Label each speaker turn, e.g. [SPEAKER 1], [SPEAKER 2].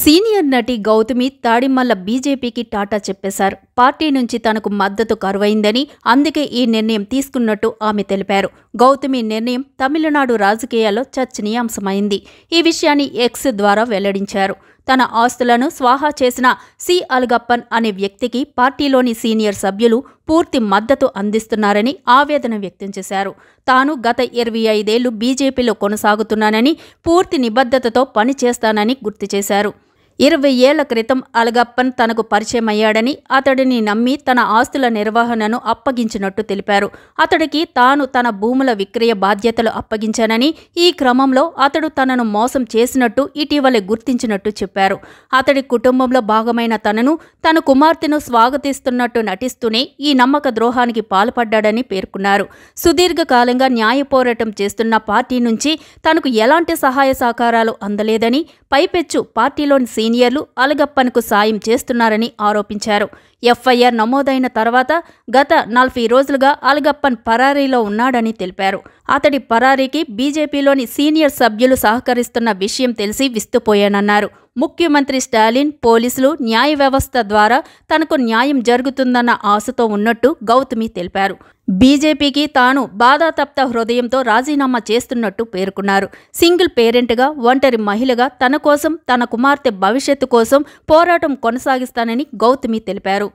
[SPEAKER 1] senior నటి గౌతమి తాడిమల్ల బీజేపీకి టాటా చెప్పేశారు పార్టీ నుంచి తనకు మద్దతు కరువైందని అందుకే ఈ నిర్ణయం తీసుకున్నట్టు ఆమె తెలిపారు గౌతమి నిర్ణయం తమిళనాడు రాజకీయాల్లో చర్చనీయాంశమైంది ఈ విషయాన్ని ఎక్స్ ద్వారా వెల్లడించారు తన ఆస్తులను స్వాహా చేసిన సి అల్గప్పన్ అనే వ్యక్తికి పార్టీలోని సీనియర్ సభ్యులు పూర్తి మద్దతు అందిస్తున్నారని ఆవేదన వ్యక్తం చేశారు తాను గత ఇరవై ఐదేళ్లు బీజేపీలో కొనసాగుతున్నానని పూర్తి నిబద్ధతతో పనిచేస్తానని గుర్తు చేశారు ఇరవై ఏళ్ల క్రితం అలగప్పన్ తనకు పరిచయమయ్యాడని అతడిని నమ్మి తన ఆస్తుల నిర్వహణను అప్పగించినట్టు తెలిపారు అతడికి తాను తన భూముల విక్రయ బాధ్యతలు అప్పగించానని ఈ క్రమంలో అతడు తనను మోసం చేసినట్టు ఇటీవలే గుర్తించినట్టు చెప్పారు అతడి కుటుంబంలో భాగమైన తనను తన కుమార్తెను స్వాగతిస్తున్నట్టు నటిస్తూనే ఈ నమ్మక ద్రోహానికి పాల్పడ్డాడని పేర్కొన్నారు సుదీర్ఘకాలంగా న్యాయ పోరాటం చేస్తున్న పార్టీ నుంచి తనకు ఎలాంటి సహాయ సహకారాలు అందలేదని పైపెచ్చు పార్టీలోని సీనియర్లు అలగప్పన్కు సాయం చేస్తున్నారని ఆరోపించారు ఎఫ్ఐఆర్ నమోదైన తర్వాత గత నలభై రోజులుగా అలగప్పన్ పరారీలో ఉన్నాడని తెలిపారు అతడి పరారీకి బీజేపీలోని సీనియర్ సభ్యులు సహకరిస్తున్న విషయం తెలిసి విస్తుపోయానన్నారు ముఖ్యమంత్రి స్టాలిన్ పోలీసులు న్యాయ వ్యవస్థ ద్వారా తనకు న్యాయం జరుగుతుందన్న ఆశతో ఉన్నట్టు గౌతమి తెలిపారు బీజేపీకి తాను బాధాతప్త హృదయంతో రాజీనామా చేస్తున్నట్టు పేర్కొన్నారు సింగిల్ పేరెంట్గా ఒంటరి మహిళగా తన కోసం తన కుమార్తె భవిష్యత్తు కోసం పోరాటం కొనసాగిస్తానని గౌతమి తెలిపారు